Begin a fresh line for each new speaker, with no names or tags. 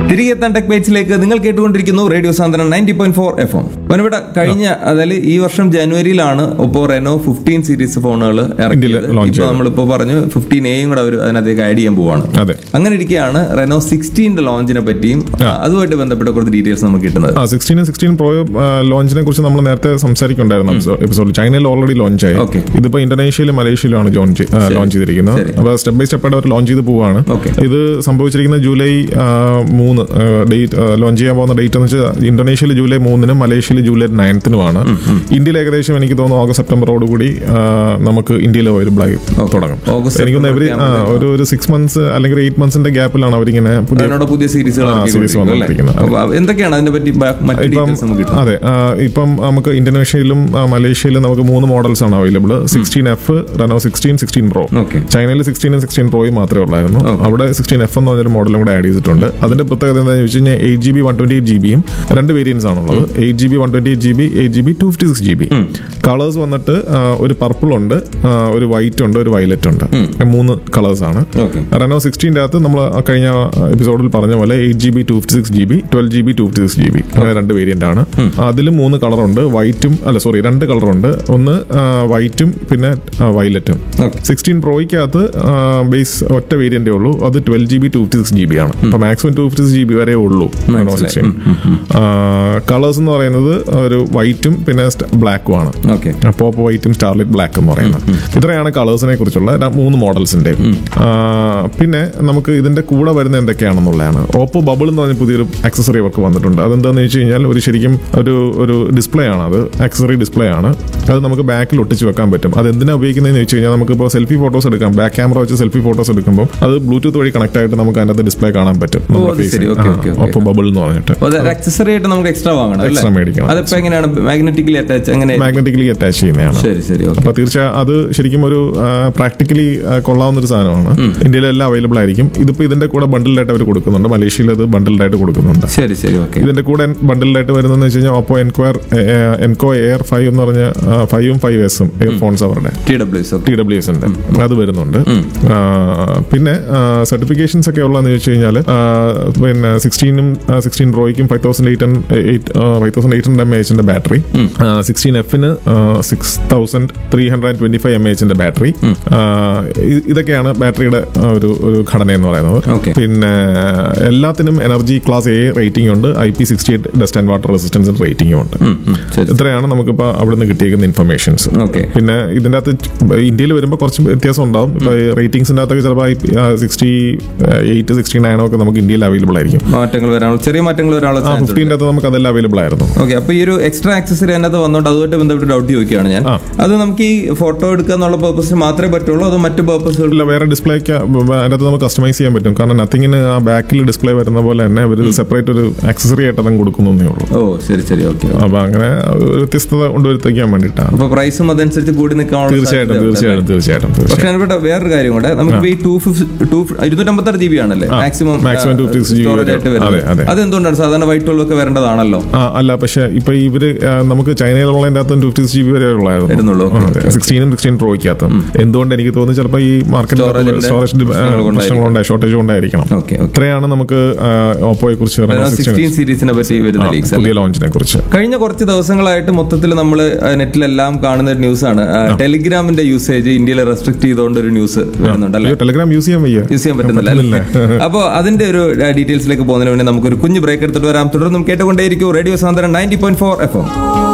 തിരികെ എത്താൻ ടെക് ബൈറ്റ്സിലേക്ക് നിങ്ങൾ കേട്ടുകൊണ്ടിരിക്കുന്നു radio Santhwanam ninety point four F M ഇവിടെ കഴിഞ്ഞ അതായത് ഈ വർഷം ജനുവരിയിലാണ് ഒപ്പോ റെനോ ഫിഫ്റ്റീൻ സീരീസ് ഫോണുകൾ
ഇന്ത്യയിൽ launch
ഇപ്പൊ നമ്മളിപ്പോ പറഞ്ഞു ഫിഫ്റ്റീൻ എയും കൂടെ അവർ അതിനകത്തേക്ക് ആഡ് ചെയ്യാൻ പോവാണ്
അതെ
അങ്ങനെ ഇരിക്കുകയാണ് റെനോ സിക്സ്റ്റീന്റെ ലോഞ്ചിനെ പറ്റിയും അതുമായിട്ട് ബന്ധപ്പെട്ട കുറച്ച് ഡീറ്റെയിൽസ് നമുക്ക് കിട്ടുന്നത്
ആ സിക്സ്റ്റീൻ സിക്സ്റ്റീൻ പ്രോ ലോഞ്ചിനെ കുറിച്ച് നമ്മൾ നേരത്തെ സംസാരിക്കുന്നുണ്ടായിരുന്നു എപ്പിസോഡിൽ ചൈനയിൽ ഓൾറെഡി ലോഞ്ച് ആയി
Okay.
ഇതിപ്പോ ഇന്തോനേഷ്യയിലും മലേഷ്യയിലുമാണ് ലോഞ്ച് ലോഞ്ച് ചെയ്തിരിക്കുന്നത്
ശരി.
അപ്പോൾ സ്റ്റെപ്പ് ബൈ സ്റ്റെപ്പ് ആയിട്ട് അവർ ലോഞ്ച് ചെയ്ത് പോവാണ്
Okay.
ഇത് സംഭവിച്ചിരിക്കുന്നത് ജൂലൈ ആ, മൂന്ന് ഡേറ്റ് ലോഞ്ച് ചെയ്യാൻ പോകുന്ന ഡേറ്റ് എന്ന് വെച്ചാൽ ഇന്തോനേഷ്യയിൽ ജൂലൈ മൂന്നിനും മലേഷ്യയിൽ ജൂലൈ നയൻത്തിനുമാണ് ഇന്ത്യയിൽ ഏകദേശം എനിക്ക് തോന്നുന്നു ഓഗസ്റ്റ് സെപ്റ്റംബറോട് കൂടി ആ, നമുക്ക് ഇന്ത്യയിൽ അവൈലബിൾ ആയി തുടങ്ങും
ഓഗസ്റ്റ്
എനിക്ക് തോന്നുന്നു
സെപ്റ്റംബർ
എവരി ഒരു ഒരു സിക്സ് മന്ത്സ് അല്ലെങ്കിൽ എയ്റ്റ് മന്ത്സിന്റെ ഗ്യാപ്പിലാണ് അവരിങ്ങനെ പുതിയ
അതിനോട് പുതിയ സീരീസുകൾ
ആ, series വന്നുകൊണ്ടിരിക്കുന്നത്.
എന്തൊക്കെയാണ് അതിനെ പറ്റി ബ- മറ്റ്
ഇപ്പം
ഡീറ്റെയിൽസ് നമുക്ക് കിട്ടും
അതെ ആ, ഇപ്പം നമുക്ക് ഇന്തോനേഷ്യയിലും ആ, മലേഷ്യയിലും നമുക്ക് മൂന്ന് മോഡൽസ് ആണ് available sixteen F Reno sixteen sixteen pro
okay
ചൈനയിൽ സിക്സ്റ്റീനും സിക്സ്റ്റീൻ പ്രോയും മാത്രമേ ഉള്ളായിരുന്നു അവിടെ സിക്സ്റ്റീൻ എഫ് എന്ന് പറഞ്ഞൊരു മോഡലും കൂടെ ആഡ് ചെയ്തിട്ടുണ്ട് അതിന്റെ പ്രത്യേകത എന്താണെന്ന് വെച്ച് കഴിഞ്ഞാൽ eight G B one twenty eight G ബിയും രണ്ട് വേരിയൻസ് ആണുള്ളത് eight G B one twenty eight G B eight G B two fifty six G B colours വന്നിട്ട് ആ, ഒരു പർപ്പിൾ ഉണ്ട് ആ, ഒരു വൈറ്റ് ഉണ്ട് ഒരു വയലറ്റ് ഉണ്ട് മൂന്ന് കളേഴ്സ് ആണ്
ഓക്കെ
റെനോ സിക്സ്റ്റീൻ്റെ അകത്ത് നമ്മൾ കഴിഞ്ഞ എപ്പിസോഡിൽ പറഞ്ഞ പോലെ eight G B two fifty six G B twelve G B two fifty six G B അങ്ങനെ രണ്ട് വേരിയന്റ് ആണ് അതിൽ മൂന്ന് കളറുണ്ട് വൈറ്റും അല്ല സോറി രണ്ട് കളറുണ്ട് ഒന്ന് വൈറ്റും പിന്നെ വയലറ്റും
ഓക്കെ
സിക്സ്റ്റീൻ പ്രോയ്ക്കകത്ത് ബേസ് ഒറ്റ വേരിയന്റേ ഉള്ളൂ അത് twelve G B two fifty six G B ആണ് അപ്പൊ maximum two fifty six G B വരെ ഉള്ളൂ റെനോ സിക്സ്റ്റീൻ കളേഴ്സ് എന്ന് പറയുന്നത് ഒരു വൈറ്റും പിന്നെ ബ്ലാക്കും ആണ്
okay
pop white starlight black എന്ന് പറയുന്നത് ഇത്രയാണ് കളേഴ്സിനെ കുറിച്ചുള്ള ര- മൂന്ന് മോഡൽസിന്റെ പിന്നെ നമുക്ക് ഇതിന്റെ കൂടെ വരുന്ന എന്തൊക്കെയാണെന്നുള്ളതാണ് ഓപ്പോ ബബിൾ എന്ന് പറഞ്ഞ പുതിയൊരു ആക്സസറി അവർക്ക് വന്നിട്ടുണ്ട് അതെന്താണെന്ന് വെച്ച് കഴിഞ്ഞാൽ ഒരു ശരിക്കും ഒരു ഒരു ഡിസ്പ്ലേ ആണ് അത് ആക്സസറി ഡിസ്പ്ലേ ആണ് അത് നമുക്ക് ബാക്കിൽ ഒട്ടിച്ച് വെക്കാൻ പറ്റും അത് എന്തിനാ ഉപയോഗിക്കുന്നതെന്ന് വെച്ച് കഴിഞ്ഞാൽ നമുക്കിപ്പോൾ സെൽഫി ഫോട്ടോസ് എടുക്കാം ബാക്ക് ക്യാമറ വെച്ച് സെൽഫി ഫോട്ടോസ് എടുക്കുമ്പോൾ അത് ബ്ലൂടൂത്ത് വഴി കണക്ട് ആയിട്ട് നമുക്ക് അതിനകത്ത് ഡിസ്പ്ലേ കാണാൻ പറ്റും
ഓ, അത് ശരി. Okay, okay, okay.
Oppo bubble എന്ന് പറഞ്ഞിട്ട്
അക്സസറി ആയിട്ട് നമുക്ക് എക്സ്ട്രാ വാങ്ങണം അല്ലേ
Extra മേടിക്കണം.
അതിപ്പോ എങ്ങനെയാണ് മാഗ്നറ്റിക്കലി അറ്റാച്ച് അങ്ങനെ
മാഗ്നറ്റിക്കലി അറ്റാച്ച് ചെയ്യുന്നതാണ്
ശരി ശരി ഓക്കെ
അപ്പൊ തീർച്ചയായും അത് ശരിക്കും ഒരു പ്രാക്ടിക്കലി കൊള്ളാവുന്ന ഒരു സാധനമാണ് ഇന്ത്യയിലെല്ലാം അവൈലബിൾ ആയിരിക്കും ഇതിപ്പോ ഇതിന്റെ കൂടെ ബണ്ടിലായിട്ട് അവർ കൊടുക്കുന്നുണ്ട് മലേഷ്യയിൽ അത് ബണ്ടിലായിട്ട് കൊടുക്കുന്നുണ്ട്
ശരി ശരി ഓക്കെ
ഇതിന്റെ കൂടെ ബണ്ടിലായിട്ട് വരുന്നതെന്ന് വെച്ച് കഴിഞ്ഞാൽ ഓപ്പോ എൻക്വയർ എൻകോ എയർ ഫൈവ് എന്ന് പറഞ്ഞ ഫൈവും ഫൈവ് എസും എയർ ഫോൺസ് അവരുടെ
T W S okay
T W എസിന്റെ അത് വരുന്നുണ്ട് ആ, പിന്നെ സർട്ടിഫിക്കേഷൻസ് ഒക്കെ ഉള്ളതെന്ന് ചോദിച്ചു കഴിഞ്ഞാൽ പിന്നെ സിക്സ്റ്റീനും സിക്സ്റ്റീൻ പ്രോയ്ക്കും five thousand eight eight five thousand eight hundred M എച്ചിന്റെ ബാറ്ററി സിക്സ്റ്റീൻ എഫിന് six thousand three hundred twenty five M എച്ചിന്റെ ബാറ്ററി ഇതൊക്കെയാണ് ബാറ്ററിയുടെ ആ, ഒരു ഒരു ഘടന എന്ന് പറയുന്നത്
Okay.
പിന്നെ എല്ലാത്തിനും എനർജി ക്ലാസ് എ റേറ്റിംഗ് ഉണ്ട് I P sixty eight dust and water resistance റേറ്റിംഗും ഉണ്ട്
ശരി
ഇത്രയാണ് നമുക്കിപ്പോൾ അവിടുന്ന് കിട്ടിയിരിക്കുന്ന ഇൻഫർമേഷൻസ്
ഓക്കെ
പിന്നെ ഇതിന്റെ അകത്ത് ഇന്ത്യയിൽ വരുമ്പോൾ കുറച്ച് വ്യത്യാസം ഉണ്ടാവും ഇപ്പൊ റേറ്റിംഗ്സിന്റെ അകത്തൊക്കെ ചിലപ്പോൾ സിക്സ്റ്റി എയ്റ്റ് സിക്സ്റ്റി നയൻ ഒക്കെ നമുക്ക് ഇന്ത്യയിൽ അവൈലബിൾ ആയിരിക്കും
മാറ്റങ്ങൾ വരാനുള്ള ചെറിയ മാറ്റങ്ങൾ വരാനുള്ള
ആ
ചാൻസ്
ഫിഫ്റ്റീൻ്റെ അകത്ത് നമുക്ക് അതെല്ലാം അവൈലബിൾ ആയിരുന്നു
ഓക്കെ അപ്പൊ ഈ ഒരു എക്സ്ട്രാ ആക്സസറി അതിനകത്ത് വന്നോണ്ട് അതുമായിട്ട് ബന്ധപ്പെട്ട് ഡൗട്ട് ചോദിക്കുകയാണ് ഞാൻ
ആ.
അത് നമുക്ക് ഈ ഫോട്ടോ എടുക്കുക എന്നുള്ള പർപ്പസിന് മാത്രമേ പറ്റുള്ളൂ അത് മറ്റു പർപ്പസുകൾ
ഇല്ല വേറെ ഡിസ്പ്ലേക്ക് അതിനകത്ത് നമുക്ക് കസ്റ്റമൈസ് ചെയ്യാൻ പറ്റും കാരണം നത്തിങ്ങിന് ആ ബാക്കിൽ ഡിസ്പ്ലേ വരുന്ന പോലെ തന്നെ അവർ സെപ്പറേറ്റ് ഒരു ആക്സസറി ആയിട്ട് അതും കൊടുക്കുന്നേ ഉള്ളൂ
ഓ ശരി ശരി ഓക്കെ
അപ്പൊ അങ്ങനെ ഒരു വ്യത്യസ്തത കൊണ്ടുവരുത്തിക്കാൻ വേണ്ടിയിട്ടാണ്
അപ്പൊ പ്രൈസും അതനുസരിച്ച് കൂടി നിൽക്കാനുള്ള
തീർച്ചയായിട്ടും
സാധ്യത ഉണ്ട്.
തീർച്ചയായിട്ടും തീർച്ചയായിട്ടും
പക്ഷെ
തീർച്ചയായിട്ടും
അതിനിവിടെ വേറൊരു കാര്യം കൂടെ നമുക്ക് ഈ ടൂ ടൂ ഇരുന്നൂറ്റമ്പത്താറ് ജി ബി ആണല്ലേ മാക്സിമം
maximum 256 GB
സ്റ്റോറേജ് ആയിട്ട്
അതെ,
വരുന്നത്
അതെ.
അതെന്തുകൊണ്ടാണ് സാധാരണ വൈറ്റ് ടോൾ ഒക്കെ വരേണ്ടതാണല്ലോ
ആ അല്ല പക്ഷെ ഇപ്പൊ ഇവര് ആ, നമുക്ക് ചൈനയിലുള്ളതിന്റെ അകത്തും ടു ഫിഫ്റ്റി ജി ബി വരെ
വരുന്നുള്ളൂ.
ഉള്ളായിരുന്നു സിക്സ്റ്റീനും സിക്സ്റ്റീൻ പ്രോയ്ക്കകത്തും എന്തുകൊണ്ട് എനിക്ക് തോന്നുന്നു ചിലപ്പോൾ ഈ മാർക്കറ്റിൽ
Storage ന്റെ
സ്റ്റോറേജ്
പ്രശ്നങ്ങൾ കൊണ്ടായിരിക്കും.
പ്രശ്നങ്ങളുണ്ടായി ഷോർട്ടേജ് കൊണ്ടായിരിക്കണം
ഓക്കെ ഓക്കെ
ഇത്രയാണ് നമുക്ക് ഓപ്പോയെ കുറിച്ച് പറയുന്നത്
സിക്സ്റ്റീൻ സീരീസിനെ പറ്റി വരുന്ന ലീക്സ്
പുതിയ ലോഞ്ചിനെ കുറിച്ച്
കഴിഞ്ഞ കുറച്ച് ദിവസങ്ങളായിട്ട് മൊത്തത്തിൽ നമ്മൾ നെറ്റിലെല്ലാം കാണുന്ന ഒരു ന്യൂസാണ് ടെലിഗ്രാമിന്റെ യൂസേജ് ഇന്ത്യയിൽ റെസ്ട്രിക്ട് ചെയ്തുകൊണ്ട് ഒരു ന്യൂസ് വരുന്നുണ്ടല്ലേ
അയ്യോ ടെലിഗ്രാം യൂസ് ചെയ്യാൻ വയ്യ
യൂസ് ചെയ്യാൻ പറ്റുന്നില്ല അപ്പോൾ അതിന്റെ ഒരു ഡീറ്റെയിൽസിലേക്ക് പോകുന്നതിന് വേണ്ടി നമുക്കൊരു കുഞ്ഞ് ബ്രേക്ക് എടുത്തിട്ട് വരാം തുടർന്നും കേട്ടുകൊണ്ടേയിരിക്കും radio Santhwanam ninety point four F M